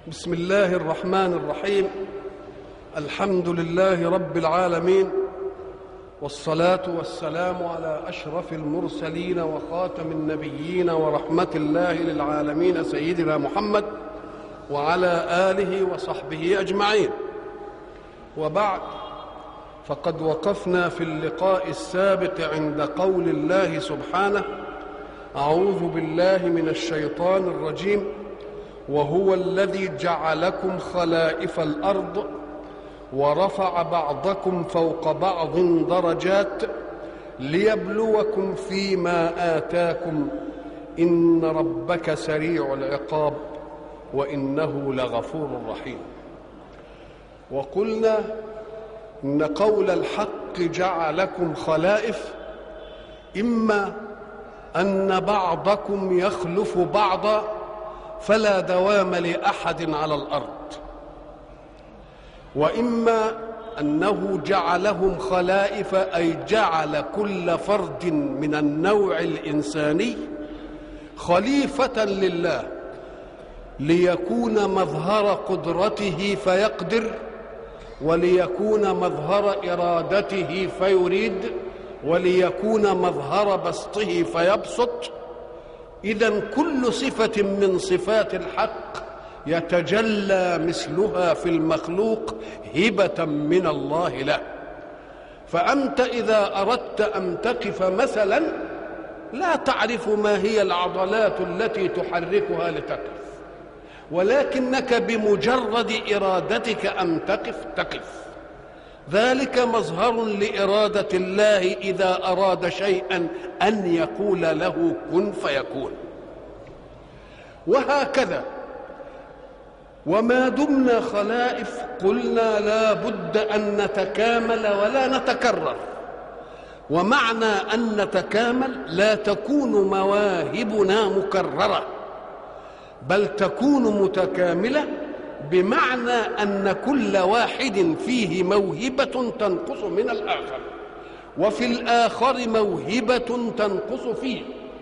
بسم الله الرحمن الرحيم الحمد لله رب العالمين والصلاه والسلام على اشرف المرسلين وخاتم النبيين ورحمه الله للعالمين سيدنا محمد وعلى اله وصحبه اجمعين وبعد فقد وقفنا في اللقاء السابق عند قول الله سبحانه اعوذ بالله من الشيطان الرجيم وهو الذي جعلكم خلائف الارض ورفع بعضكم فوق بعض درجات ليبلوكم فيما اتاكم ان ربك سريع العقاب وانه لغفور رحيم وقلنا ان قول الحق جعلكم خلائف اما ان بعضكم يخلف بعضا فلا دوام لاحد على الارض واما انه جعلهم خلائف اي جعل كل فرد من النوع الانساني خليفه لله ليكون مظهر قدرته فيقدر وليكون مظهر ارادته فيريد وليكون مظهر بسطه فيبسط اذا كل صفه من صفات الحق يتجلى مثلها في المخلوق هبه من الله له فانت اذا اردت ان تقف مثلا لا تعرف ما هي العضلات التي تحركها لتقف ولكنك بمجرد ارادتك ان تقف تقف ذلك مظهر لاراده الله اذا اراد شيئا ان يقول له كن فيكون وهكذا وما دمنا خلائف قلنا لا بد ان نتكامل ولا نتكرر ومعنى ان نتكامل لا تكون مواهبنا مكرره بل تكون متكامله بمعنى ان كل واحد فيه موهبه تنقص من الاخر وفي الاخر موهبه تنقص فيه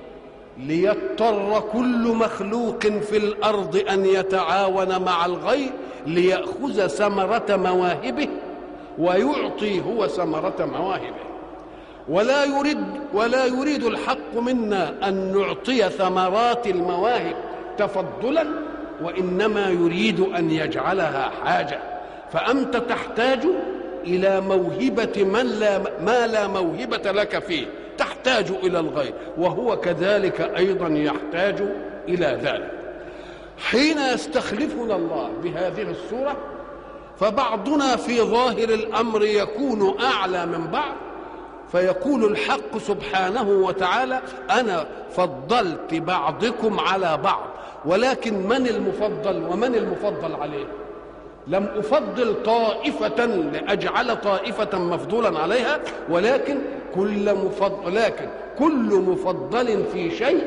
ليضطر كل مخلوق في الارض ان يتعاون مع الغير لياخذ ثمره مواهبه ويعطي هو ثمره مواهبه ولا يريد ولا يريد الحق منا ان نعطي ثمرات المواهب تفضلا وانما يريد ان يجعلها حاجه فانت تحتاج الى موهبه من لا ما لا موهبه لك فيه تحتاج الى الغير وهو كذلك ايضا يحتاج الى ذلك حين يستخلفنا الله بهذه الصوره فبعضنا في ظاهر الامر يكون اعلى من بعض فيقول الحق سبحانه وتعالى انا فضلت بعضكم على بعض ولكن من المفضل ومن المفضل عليه لم افضل طائفه لاجعل طائفه مفضولا عليها ولكن كل مفضل لكن كل مفضل في شيء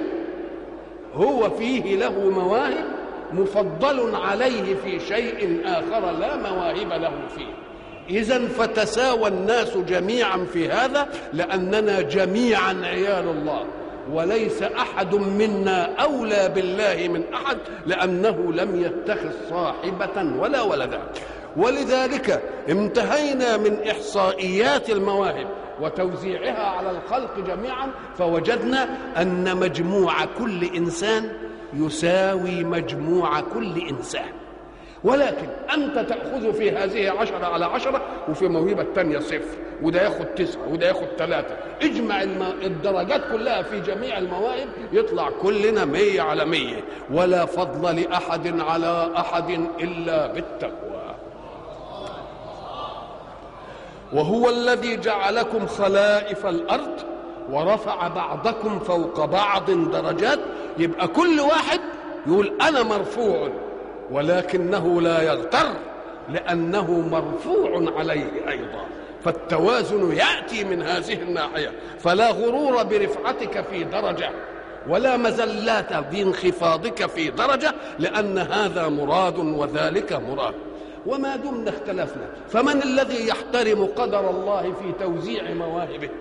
هو فيه له مواهب مفضل عليه في شيء اخر لا مواهب له فيه اذا فتساوى الناس جميعا في هذا لاننا جميعا عيال الله وليس احد منا اولى بالله من احد لانه لم يتخذ صاحبه ولا ولدا ولذلك انتهينا من احصائيات المواهب وتوزيعها على الخلق جميعا فوجدنا ان مجموع كل انسان يساوي مجموع كل انسان ولكن أنت تأخذ في هذه عشرة على عشرة وفي موهبة الثانية صفر وده ياخد تسعة وده ياخد ثلاثة اجمع الدرجات كلها في جميع المواهب يطلع كلنا مية على مية ولا فضل لأحد على أحد إلا بالتقوى وهو الذي جعلكم خلائف الأرض ورفع بعضكم فوق بعض درجات يبقى كل واحد يقول أنا مرفوع ولكنه لا يغتر لأنه مرفوع عليه أيضا فالتوازن يأتي من هذه الناحية فلا غرور برفعتك في درجة ولا مزلات بانخفاضك في درجة لأن هذا مراد وذلك مراد وما دمنا اختلفنا فمن الذي يحترم قدر الله في توزيع مواهبه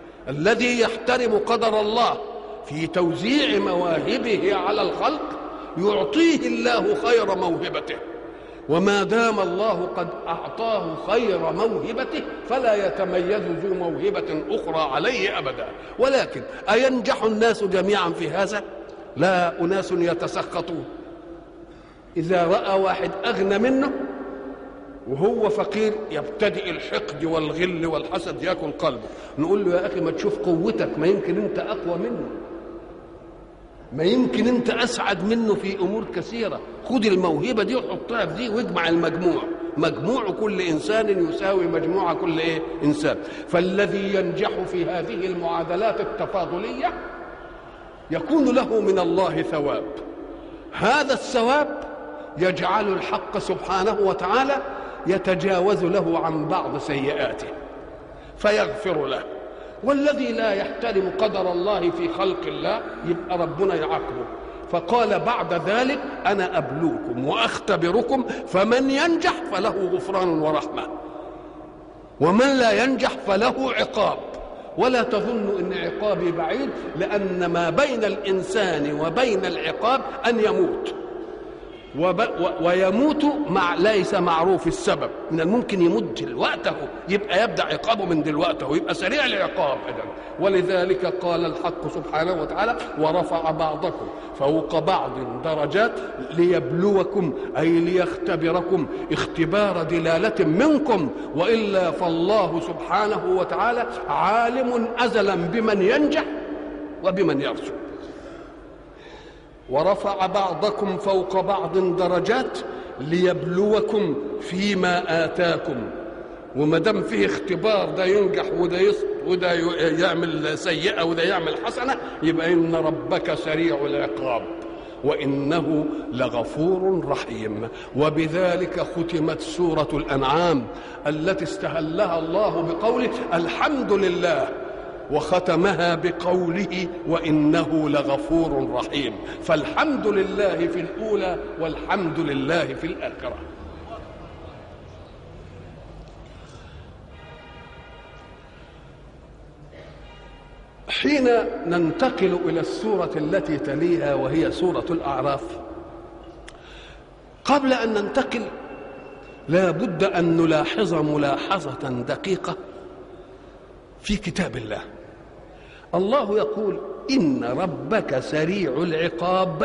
الذي يحترم قدر الله في توزيع مواهبه على الخلق يعطيه الله خير موهبته وما دام الله قد أعطاه خير موهبته فلا يتميز ذو موهبة أخرى عليه أبدا ولكن أينجح الناس جميعا في هذا لا أناس يتسخطون إذا رأى واحد أغنى منه وهو فقير يبتدئ الحقد والغل والحسد ياكل قلبه نقول له يا اخي ما تشوف قوتك ما يمكن انت اقوى منه ما يمكن انت اسعد منه في امور كثيره خد الموهبه دي وحطها في دي واجمع المجموع مجموع كل انسان يساوي مجموع كل ايه انسان فالذي ينجح في هذه المعادلات التفاضليه يكون له من الله ثواب هذا الثواب يجعل الحق سبحانه وتعالى يتجاوز له عن بعض سيئاته فيغفر له والذي لا يحترم قدر الله في خلق الله يبقى ربنا يعاقبه فقال بعد ذلك انا ابلوكم واختبركم فمن ينجح فله غفران ورحمه ومن لا ينجح فله عقاب ولا تظن ان عقابي بعيد لان ما بين الانسان وبين العقاب ان يموت وب... و... ويموت مع ليس معروف السبب من الممكن يمد وقته يبقى يبدا عقابه من دلوقته ويبقى سريع العقاب اذا ولذلك قال الحق سبحانه وتعالى ورفع بعضكم فوق بعض درجات ليبلوكم اي ليختبركم اختبار دلاله منكم والا فالله سبحانه وتعالى عالم ازلا بمن ينجح وبمن يرسل ورفع بعضكم فوق بعض درجات ليبلوكم فيما آتاكم وما دام فيه اختبار ده ينجح وده يسقط وده يعمل سيئة وده يعمل حسنة يبقى إن ربك سريع العقاب وإنه لغفور رحيم وبذلك ختمت سورة الأنعام التي استهلها الله بقوله الحمد لله وختمها بقوله وانه لغفور رحيم فالحمد لله في الاولى والحمد لله في الاخره حين ننتقل الى السوره التي تليها وهي سوره الاعراف قبل ان ننتقل لا بد ان نلاحظ ملاحظه دقيقه في كتاب الله الله يقول ان ربك سريع العقاب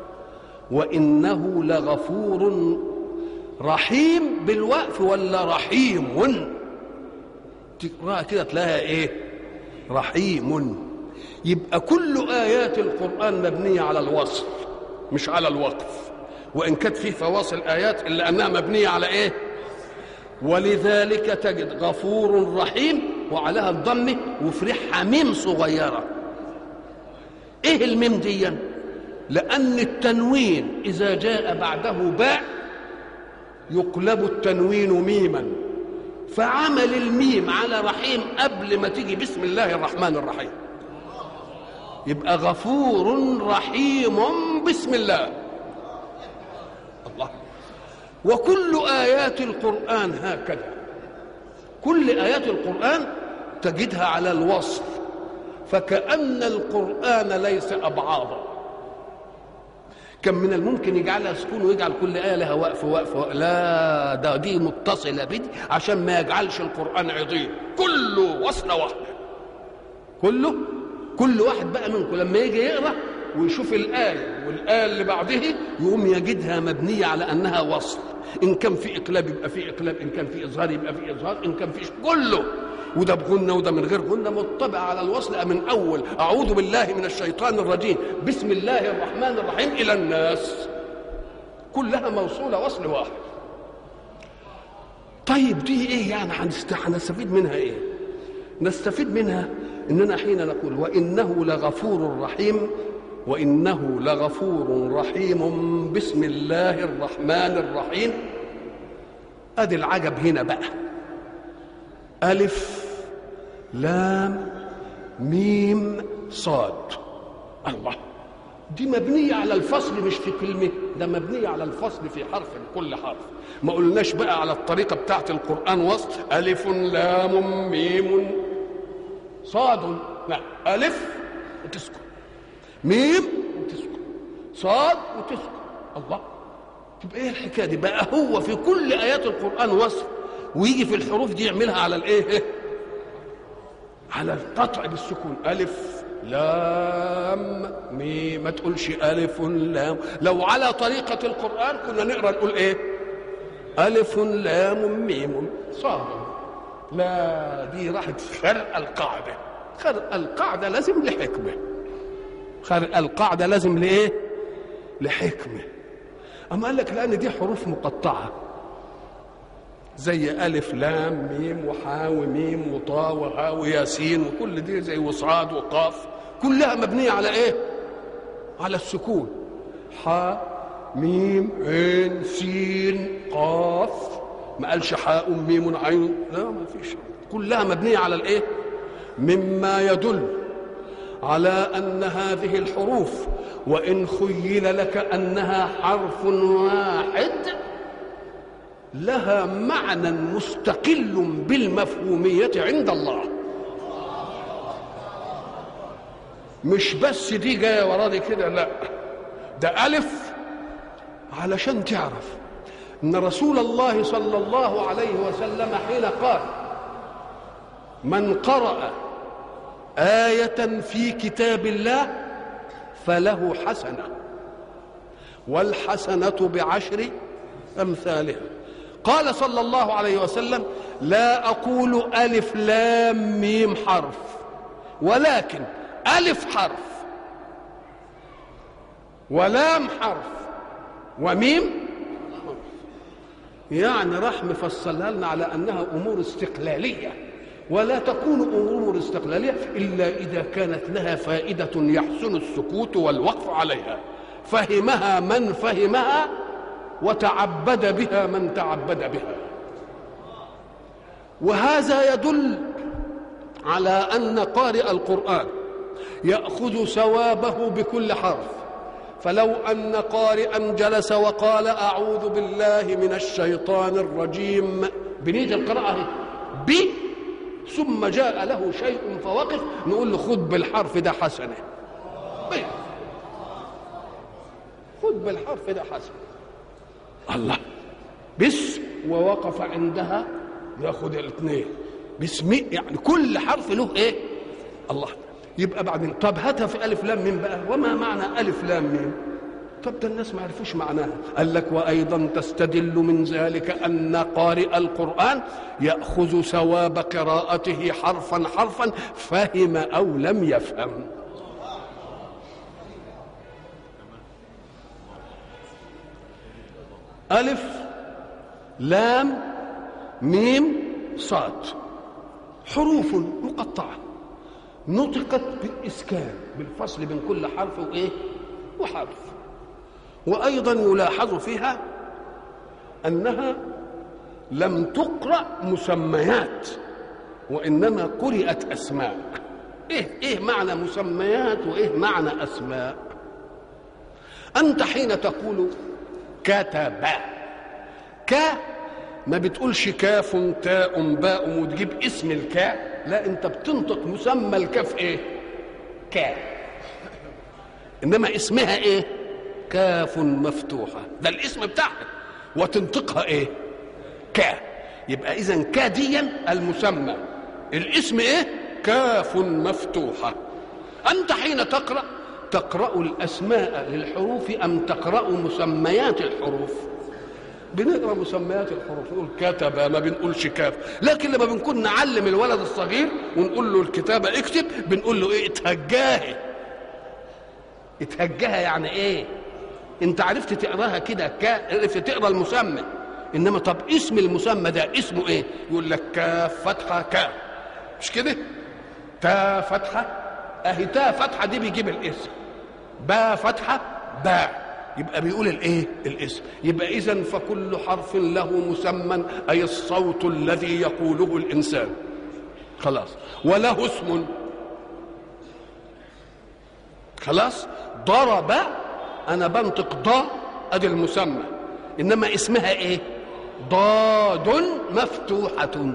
وانه لغفور رحيم بالوقف ولا رحيم تقراها كده تلاقيها ايه رحيم يبقى كل ايات القران مبنيه على الوصل مش على الوقف وان كانت في فواصل ايات الا انها مبنيه على ايه ولذلك تجد غفور رحيم وعليها الضم وفرحها ميم صغيرة ايه الميم دي لأن التنوين إذا جاء بعده باء يقلب التنوين ميما فعمل الميم على رحيم قبل ما تيجي بسم الله الرحمن الرحيم يبقى غفور رحيم بسم الله الله وكل آيات القرآن هكذا كل آيات القرآن تجدها على الوصل فكأن القرآن ليس أبعاضا كم من الممكن يجعلها سكون ويجعل كل آية لها وقف وقف, وقف. لا ده دي متصلة بدي عشان ما يجعلش القرآن عظيم كله وصلة واحدة كله كل واحد بقى منكم لما يجي يقرأ ويشوف الآية والآية اللي بعده يقوم يجدها مبنية على أنها وصل إن كان في إقلاب يبقى في إقلاب إن كان في إظهار يبقى في إظهار إن كان في كله وده بغنة وده من غير غنة مطبع على الوصل من أول أعوذ بالله من الشيطان الرجيم بسم الله الرحمن الرحيم إلى الناس كلها موصولة وصل واحد طيب دي إيه يعني هنستفيد منها إيه نستفيد منها إننا حين نقول وإنه لغفور رحيم وانه لغفور رحيم بسم الله الرحمن الرحيم ادي العجب هنا بقى الف لام ميم صاد الله دي مبنية على الفصل مش في كلمة ده مبنية على الفصل في حرف كل حرف ما قلناش بقى على الطريقة بتاعت القرآن وصل ألف لام ميم صاد لا ألف وتسكن ميم وتسكن صاد وتسكت الله تبقى ايه الحكايه دي بقى هو في كل ايات القران وصف ويجي في الحروف دي يعملها على الايه على القطع بالسكون الف لام ميم ما تقولش الف لام لو على طريقه القران كنا نقرا نقول ايه الف لام ميم صاد لا دي راحت خرق القاعده خرق القاعده لازم لحكمه خرق القاعده لازم لايه لحكمه اما قال لك لان دي حروف مقطعه زي ألف لام ميم وحاء وميم وطاء وهاء وياسين وكل دي زي وصاد وقاف كلها مبنية على إيه؟ على السكون حاء ميم عين سين قاف ما قالش حاء ميم عين لا ما فيش كلها مبنية على الإيه؟ مما يدل على أن هذه الحروف وإن خيل لك أنها حرف واحد لها معنى مستقل بالمفهومية عند الله مش بس دي جاية ورا دي كده لا ده ألف علشان تعرف أن رسول الله صلى الله عليه وسلم حين قال من قرأ آية في كتاب الله فله حسنة والحسنة بعشر أمثالها قال صلى الله عليه وسلم لا أقول ألف لام ميم حرف ولكن ألف حرف ولام حرف وميم حرف يعني راح مفصلها لنا على أنها أمور استقلالية ولا تكون أمور استقلالية إلا إذا كانت لها فائدة يحسن السكوت والوقف عليها فهمها من فهمها وتعبد بها من تعبد بها وهذا يدل على ان قارئ القران ياخذ ثوابه بكل حرف فلو ان قارئا جلس وقال اعوذ بالله من الشيطان الرجيم بنية القراءه ب ثم جاء له شيء فوقف نقول له خذ بالحرف ده حسنه خذ بالحرف ده حسنه الله بس ووقف عندها ياخذ الاثنين باسم يعني كل حرف له ايه الله يبقى بعدين طب هاتها في الف لام ميم بقى وما معنى الف لام ميم طب ده الناس ما عرفوش معناها قال لك وايضا تستدل من ذلك ان قارئ القران ياخذ ثواب قراءته حرفا حرفا فهم او لم يفهم ألف لام ميم صاد حروف مقطعة نطقت بالإسكان بالفصل بين كل حرف وإيه وحرف وأيضا يلاحظ فيها أنها لم تقرأ مسميات وإنما قرأت أسماء إيه إيه معنى مسميات وإيه معنى أسماء أنت حين تقول كتب ك ما بتقولش كاف تاء باء وتجيب اسم الكاء لا انت بتنطق مسمى الكاف ايه كاف انما اسمها ايه كاف مفتوحه ده الاسم بتاعها وتنطقها ايه كا يبقى اذا كا ديا المسمى الاسم ايه كاف مفتوحه انت حين تقرا تقرأ الأسماء للحروف أم تقرأ مسميات الحروف بنقرأ مسميات الحروف نقول كتب ما بنقولش كاف لكن لما بنكون نعلم الولد الصغير ونقول له الكتابة اكتب بنقول له ايه اتهجاها اتهجاها يعني ايه انت عرفت تقراها كده عرفت تقرا المسمى انما طب اسم المسمى ده اسمه ايه يقول لك كاف فتحه كاف مش كده تا فتحه اهي تا فتحه دي بيجيب الاسم با فتحه باء يبقى بيقول الايه الاسم يبقى اذا فكل حرف له مسمى اي الصوت الذي يقوله الانسان خلاص وله اسم خلاص ضرب انا بنطق ضا ادي المسمى انما اسمها ايه ضاد مفتوحه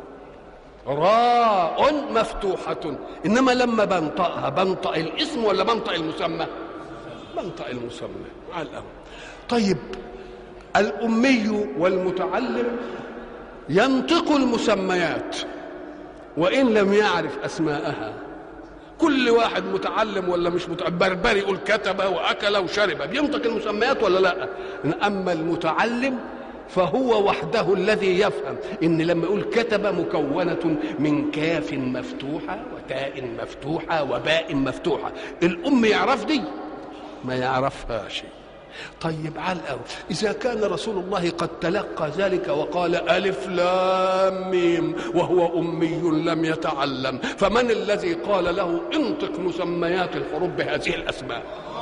راء مفتوحة إنما لما بنطقها بنطق الاسم ولا بنطق المسمى؟ منطق المسمى على الأول طيب الأمي والمتعلم ينطق المسميات وإن لم يعرف أسماءها كل واحد متعلم ولا مش متعلم بربري يقول كتب وأكل وشرب بينطق المسميات ولا لا أما المتعلم فهو وحده الذي يفهم ان لما يقول كتب مكونه من كاف مفتوحه وتاء مفتوحه وباء مفتوحه الام يعرف دي ما يعرفها شيء طيب على الأول إذا كان رسول الله قد تلقى ذلك وقال ألف لام ميم وهو أمي لم يتعلم فمن الذي قال له انطق مسميات الحروف بهذه الأسماء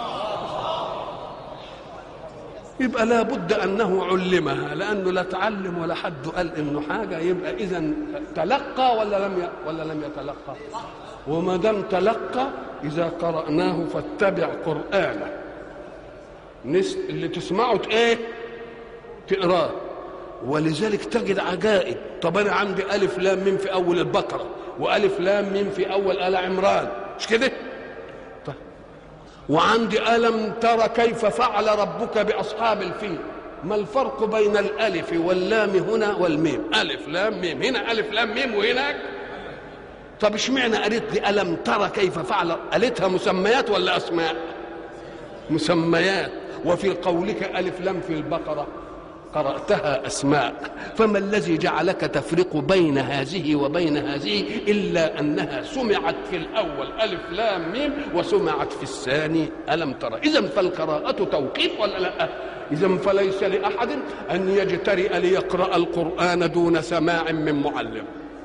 يبقى لا بد انه علمها لانه لا تعلم ولا حد قال انه حاجه يبقى اذا تلقى ولا لم ي... ولا لم يتلقى وما دام تلقى اذا قراناه فاتبع قرانه نس... اللي تسمعه ايه تقراه ولذلك تجد عجائب طب انا عندي الف لام ميم في اول البقره والف لام ميم في اول ال عمران مش كده طيب وعندي ألم ترى كيف فعل ربك بأصحاب الفيل ما الفرق بين الألف واللام هنا والميم ألف لام ميم هنا ألف لام ميم وهناك طب اشمعنى قالت لي ألم ترى كيف فعل قالتها مسميات ولا أسماء مسميات وفي قولك ألف لام في البقرة قرأتها أسماء فما الذي جعلك تفرق بين هذه وبين هذه إلا أنها سمعت في الأول ألف لام ميم وسمعت في الثاني ألم ترى إذا فالقراءة توقيف ولا لا إذا فليس لأحد أن يجترئ ليقرأ القرآن دون سماع من معلم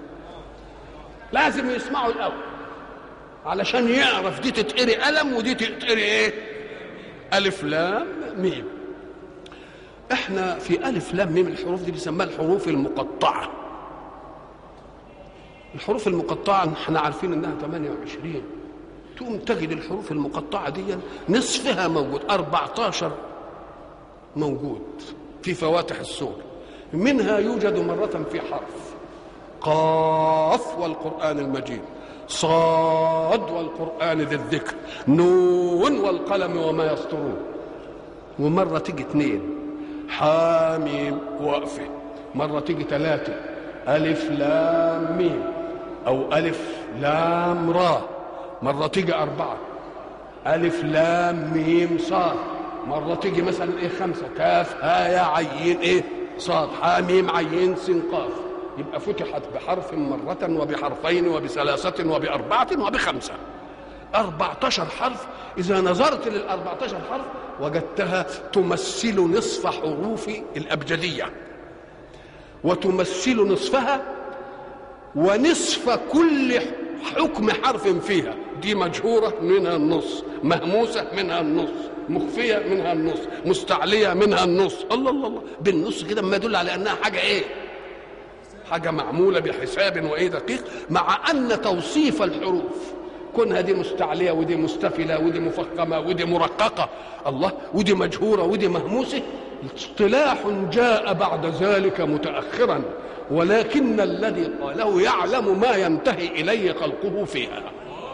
لازم يسمعوا الأول علشان يعرف دي تتقري ألم ودي تتقري إيه ألف لام ميم احنا في الف لام ميم الحروف دي بنسميها الحروف المقطعه الحروف المقطعه احنا عارفين انها 28 تقوم تجد الحروف المقطعه دي نصفها موجود 14 موجود في فواتح السور منها يوجد مرة في حرف قاف والقرآن المجيد صاد والقرآن ذي الذكر نون والقلم وما يسطرون ومرة تيجي اثنين حاميم وقفة مرة تيجي ثلاثة ألف لام ميم أو ألف لام را مرة تيجي أربعة ألف لام ميم صاد مرة تيجي مثلا إيه خمسة كاف ها يا عين إيه صاد حاميم عين سين قاف يبقى فتحت بحرف مرة وبحرفين وبثلاثة وبأربعة وبخمسة أربعتاشر حرف إذا نظرت للأربعتاشر حرف وجدتها تمثل نصف حروف الأبجدية وتمثل نصفها ونصف كل حكم حرف فيها دي مجهورة منها النص مهموسة منها النص مخفية منها النص مستعلية منها النص الله الله الله بالنص كده ما يدل على أنها حاجة إيه حاجة معمولة بحساب وإيه دقيق مع أن توصيف الحروف كونها دي مستعلية ودي مستفلة ودي مفخمة ودي مرققة الله ودي مجهورة ودي مهموسة اصطلاح جاء بعد ذلك متأخرا ولكن الذي قاله يعلم ما ينتهي إليه خلقه فيها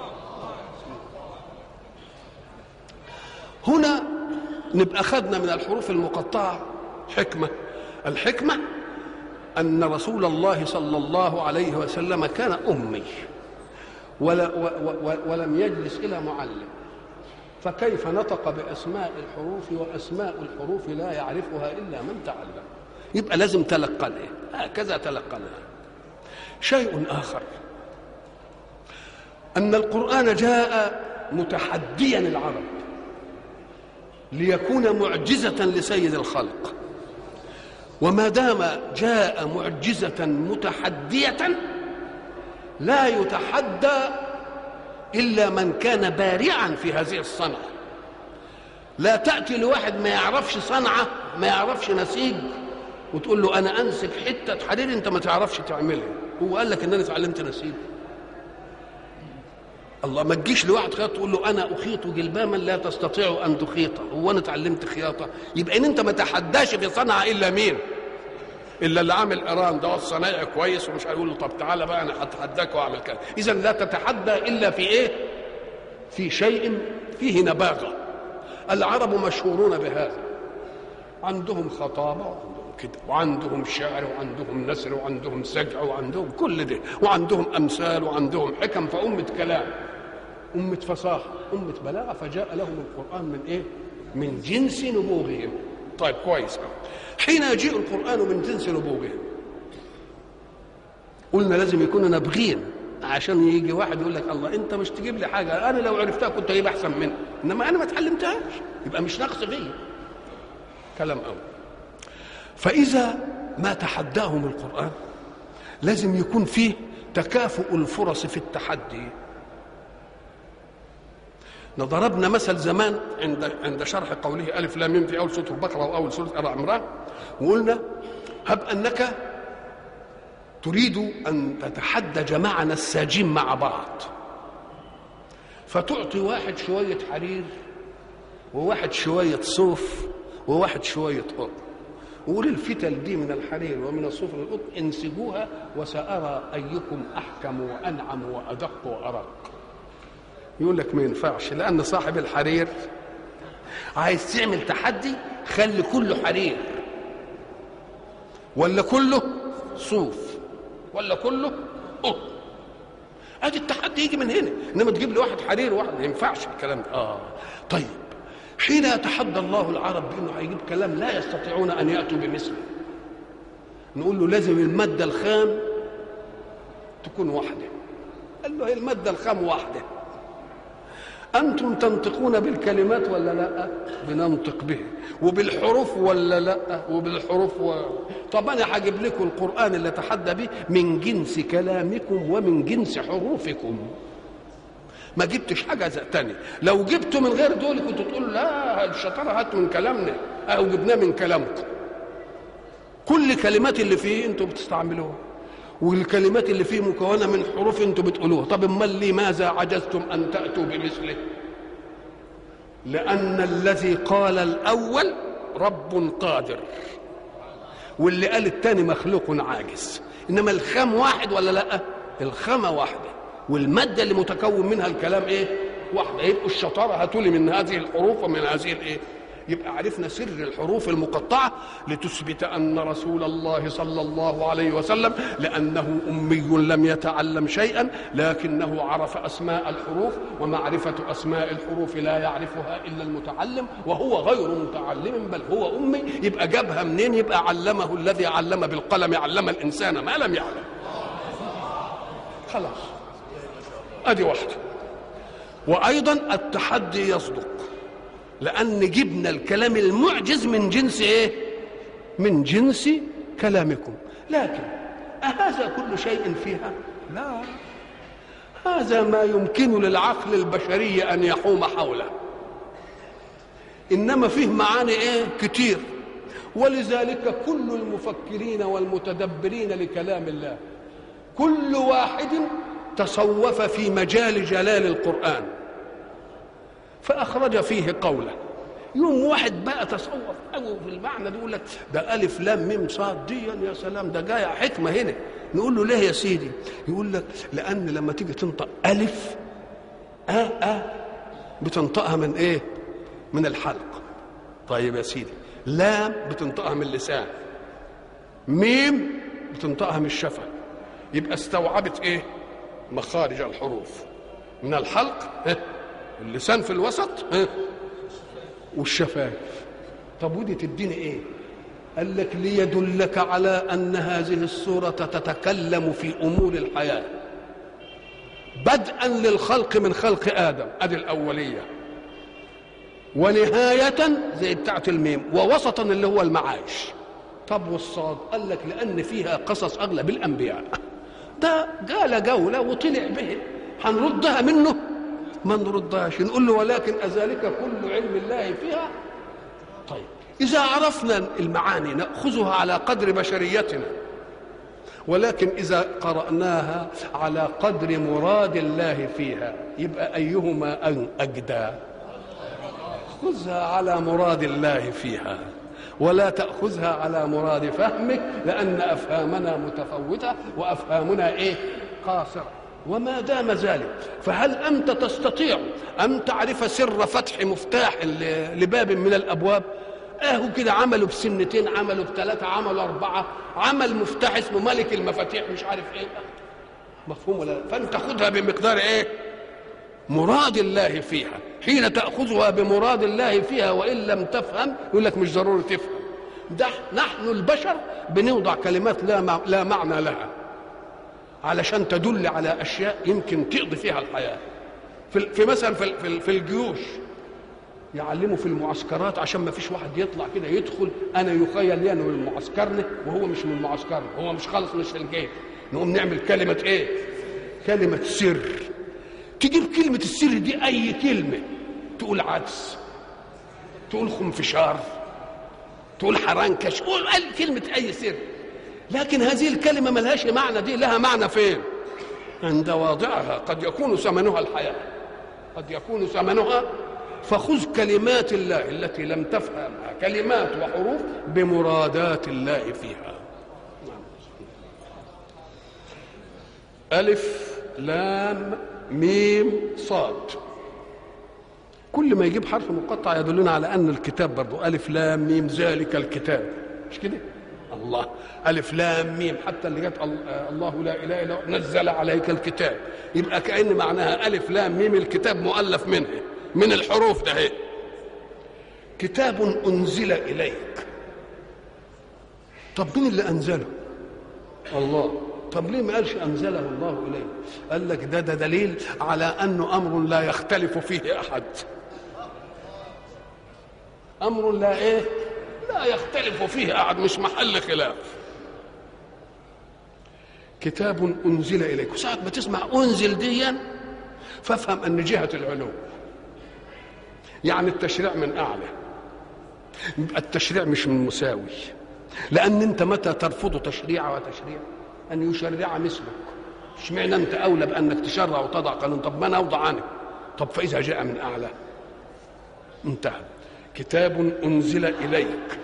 هنا نبقى خدنا من الحروف المقطعة حكمة الحكمة أن رسول الله صلى الله عليه وسلم كان أمي ولا و و ولم يجلس إلى معلم فكيف نطق بأسماء الحروف وأسماء الحروف لا يعرفها إلا من تعلم يبقى لازم تلقنها هكذا تلقنها شيء آخر أن القرآن جاء متحديا العرب ليكون معجزة لسيد الخلق وما دام جاء معجزة متحدية لا يتحدى إلا من كان بارعا في هذه الصنعة لا تأتي لواحد ما يعرفش صنعة ما يعرفش نسيج وتقول له أنا أنسج حتة حرير أنت ما تعرفش تعملها هو قال لك إن أنا اتعلمت نسيج الله ما تجيش لواحد خياط تقول له انا اخيط جلباما لا تستطيع ان تخيطه هو انا اتعلمت خياطه يبقى ان انت ما تحداش في صنعه الا مين الا اللي عامل ايران ده الصنايعي كويس ومش هيقول له طب تعالى بقى انا هتحداك واعمل كذا اذا لا تتحدى الا في ايه في شيء فيه نباغه العرب مشهورون بهذا عندهم خطابة وعندهم كده وعندهم شعر وعندهم نثر وعندهم سجع وعندهم كل ده وعندهم أمثال وعندهم حكم فأمة كلام أمة فصاحة أمة بلاغة فجاء لهم القرآن من إيه؟ من جنس نبوغهم طيب كويس حين يجيء القرآن من جنس نبوغهم قلنا لازم يكون نبغين عشان يجي واحد يقول لك الله انت مش تجيب لي حاجه انا لو عرفتها كنت اجيب احسن منها انما انا ما اتعلمتهاش يبقى مش نقص فيا كلام قوي فاذا ما تحداهم القران لازم يكون فيه تكافؤ الفرص في التحدي ضربنا مثل زمان عند عند شرح قوله الف لام ميم في اول سوره البقره واول سوره ال عمران وقلنا هب انك تريد ان تتحدى جماعه نساجين مع بعض فتعطي واحد شويه حرير وواحد شويه صوف وواحد شويه قطن وقول الفتل دي من الحرير ومن الصوف للقطن انسجوها وسارى ايكم احكم وانعم وادق وارق يقول لك ما ينفعش لان صاحب الحرير عايز تعمل تحدي خلي كله حرير ولا كله صوف ولا كله قطن ادي التحدي يجي من هنا انما تجيب لي واحد حرير واحد ما ينفعش الكلام ده اه طيب حين يتحدى الله العرب بانه هيجيب كلام لا يستطيعون ان ياتوا بمثله نقول له لازم الماده الخام تكون واحده قال له هي الماده الخام واحده أنتم تنطقون بالكلمات ولا لا بننطق به وبالحروف ولا لا وبالحروف و... طب أنا هجيب لكم القرآن اللي تحدى به من جنس كلامكم ومن جنس حروفكم ما جبتش حاجة تانية لو جبته من غير دول كنت تقول لا الشطارة هات من كلامنا أو جبناه من كلامكم كل كلمات اللي فيه انتوا بتستعملوها والكلمات اللي فيه مكونه من حروف انتم بتقولوها طب امال لماذا عجزتم ان تاتوا بمثله لان الذي قال الاول رب قادر واللي قال الثاني مخلوق عاجز انما الخام واحد ولا لا الخامه واحده والماده اللي متكون منها الكلام ايه واحده يبقوا الشطاره هاتولي من هذه الحروف ومن هذه الايه يبقى عرفنا سر الحروف المقطعة لتثبت أن رسول الله صلى الله عليه وسلم لأنه أمي لم يتعلم شيئا لكنه عرف أسماء الحروف ومعرفة أسماء الحروف لا يعرفها إلا المتعلم وهو غير متعلم بل هو أمي يبقى جابها منين يبقى علمه الذي علم بالقلم علم الإنسان ما لم يعلم خلاص أدي واحدة وأيضا التحدي يصدق لأن جبنا الكلام المعجز من جنس إيه؟ من جنس كلامكم لكن أهذا كل شيء فيها؟ لا هذا ما يمكن للعقل البشري أن يحوم حوله إنما فيه معاني إيه؟ كتير ولذلك كل المفكرين والمتدبرين لكلام الله كل واحد تصوف في مجال جلال القرآن فأخرج فيه قوله يوم واحد بقى تصور قوي في المعنى ده يقول لك ده ألف لام ميم صاد دي يا سلام ده جاية حكمة هنا نقول له ليه يا سيدي يقول لك لأن لما تيجي تنطق ألف آ آ بتنطقها من إيه من الحلق طيب يا سيدي لام بتنطقها من اللسان ميم بتنطقها من الشفة يبقى استوعبت إيه مخارج الحروف من الحلق إيه؟ اللسان في الوسط ها والشفايف طب ودي تديني ايه قال لك ليدلك على ان هذه السوره تتكلم في امور الحياه بدءا للخلق من خلق ادم ادي الاوليه ونهايه زي بتاعه الميم ووسطا اللي هو المعاش طب والصاد قال لك لان فيها قصص اغلب الانبياء ده قال جوله وطلع به هنردها منه ما نردهاش نقول له ولكن أذلك كل علم الله فيها طيب إذا عرفنا المعاني نأخذها على قدر بشريتنا ولكن إذا قرأناها على قدر مراد الله فيها يبقى أيهما أن أجدى خذها على مراد الله فيها ولا تأخذها على مراد فهمك لأن أفهامنا متفوتة وأفهامنا إيه قاصرة وما دام ذلك فهل انت تستطيع ان تعرف سر فتح مفتاح ل- لباب من الابواب اهو كده عملوا بسنتين عملوا بثلاثه عملوا اربعه عمل مفتاح اسمه ملك المفاتيح مش عارف ايه مفهوم ولا لا؟ فانت خدها بمقدار ايه مراد الله فيها حين تاخذها بمراد الله فيها وان لم تفهم يقول لك مش ضروري تفهم ده نحن البشر بنوضع كلمات لا مع- لا معنى لها علشان تدل على اشياء يمكن تقضي فيها الحياه في في مثلا في في- في الجيوش يعلموا في المعسكرات عشان ما فيش واحد يطلع كده يدخل انا يخيل لي انه من معسكرنا وهو مش من معسكرنا هو مش خالص مش في الجيش نقوم نعمل كلمه ايه كلمه سر تجيب كلمه السر دي اي كلمه تقول عدس تقول خنفشار تقول حرنكش قول أي كلمه اي سر لكن هذه الكلمه ملهاش معنى دي لها معنى فين عند واضعها قد يكون ثمنها الحياه قد يكون ثمنها فخذ كلمات الله التي لم تفهمها كلمات وحروف بمرادات الله فيها نعم. ألف لام ميم صاد كل ما يجيب حرف مقطع يدلنا على أن الكتاب برضو ألف لام ميم ذلك الكتاب مش كده الله ألف لام ميم حتى اللي جت ال- آه، الله لا إله إلا هو نزل عليك الكتاب يبقى كأن معناها ألف لام ميم الكتاب مؤلف منه من الحروف ده هي. كتاب أنزل إليك طب مين اللي أنزله الله طب ليه ما قالش أنزله الله إليك قال لك ده ده دليل على أنه أمر لا يختلف فيه أحد أمر لا إيه لا يختلف فيه أحد مش محل خلاف كتاب أنزل إليك وساعة ما تسمع أنزل ديا فافهم أن جهة العلو يعني التشريع من أعلى يبقى التشريع مش من مساوي لأن أنت متى ترفض تشريع وتشريع أن يشرع مثلك اشمعنى أنت أولى بأنك تشرع وتضع قانون طب ما أنا أوضع عنك طب فإذا جاء من أعلى انتهى كتاب أنزل إليك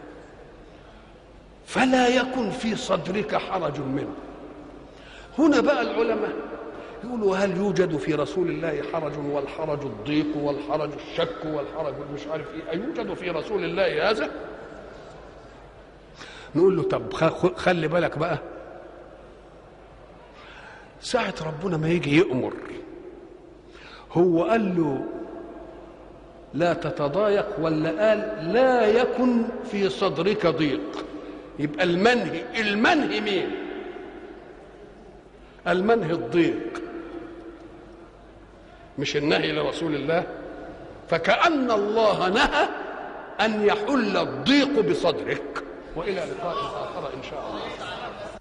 فلا يكن في صدرك حرج منه هنا بقى العلماء يقولوا هل يوجد في رسول الله حرج والحرج الضيق والحرج الشك والحرج مش عارف ايه أيوجد في رسول الله هذا نقول له طب خ- خلي بالك بقى ساعة ربنا ما يجي يأمر هو قال له لا تتضايق ولا قال لا يكن في صدرك ضيق يبقى المنهي المنهي مين المنهي الضيق مش النهي لرسول الله فكأن الله نهى أن يحل الضيق بصدرك وإلى لقاء آخر إن شاء الله